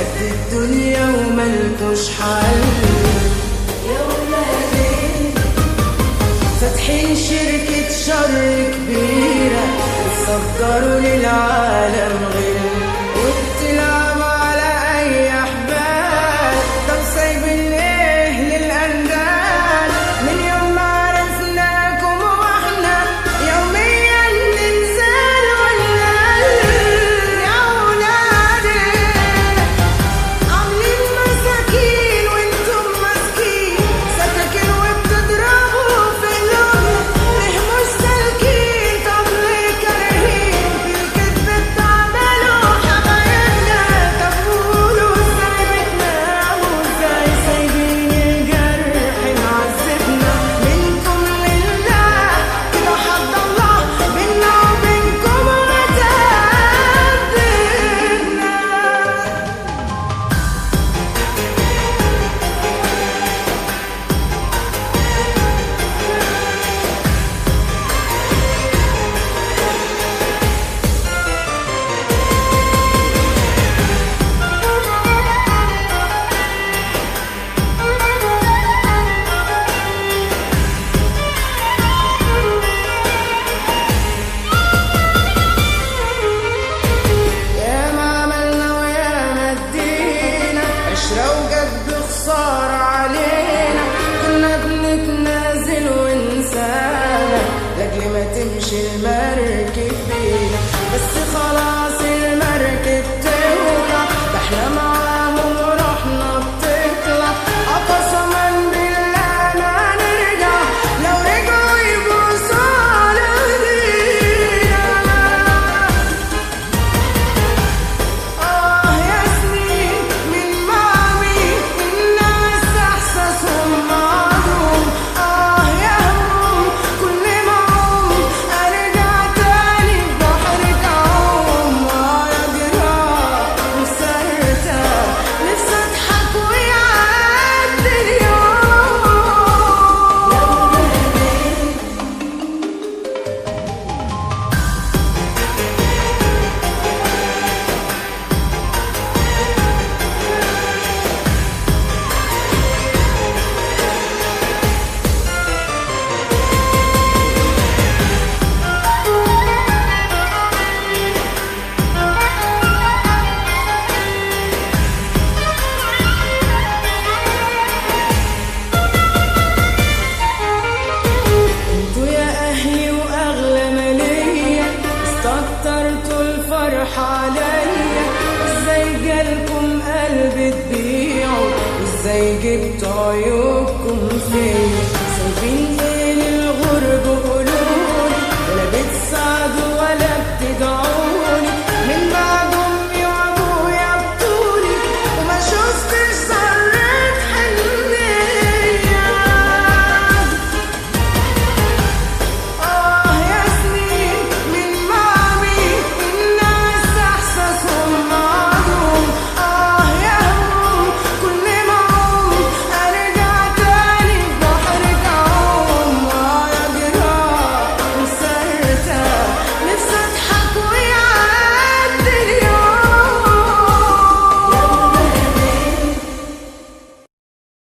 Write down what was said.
قد الدنيا وملكوش حل يا ولادي فاتحين شركة شر كبيرة وتصدروا للعالم غير وبتلعب على أي أحبال طب سايبين إيه للأندال من يوم ما عرفناكم وإحنا يوميا ننسى ونقل يا ولادي عاملين مساكين وانتم ماسكين سكاكين وبتضربوا في قلوبنا ليه مش سالكين طب ليه كارهين في الكذب بتعملوا حبايبنا طب قولوا ازاي بتناموا ازاي سايبين الجرح معذبنا منكم لله كده حد الله بينا وبينكم وتقدمنا يا ما عملنا ويا ما ادينا عشرة وجد خسارة علينا كنا بنتنازل ونسانا لاجل ما تمشي المركب بينا بس خلاص المركب تولع ده احنا معاهم ورحنا بتطلع قسما بالله ما نرجع لو رجعوا يبوسوا على ايدينا آه يا سنين من معمي الناس إحساسهم معدوم آه يا هموم كل ما أقوم أرجع تاني في بحرك أعوم آه يا جراح وسرتها نفسي أضحك ويعدي اليوم انتوا يا اهلي واغلى مالية استكترتوا الفرح عليا ازاي جالكم قلب تبيعوا ازاي جبتوا عيون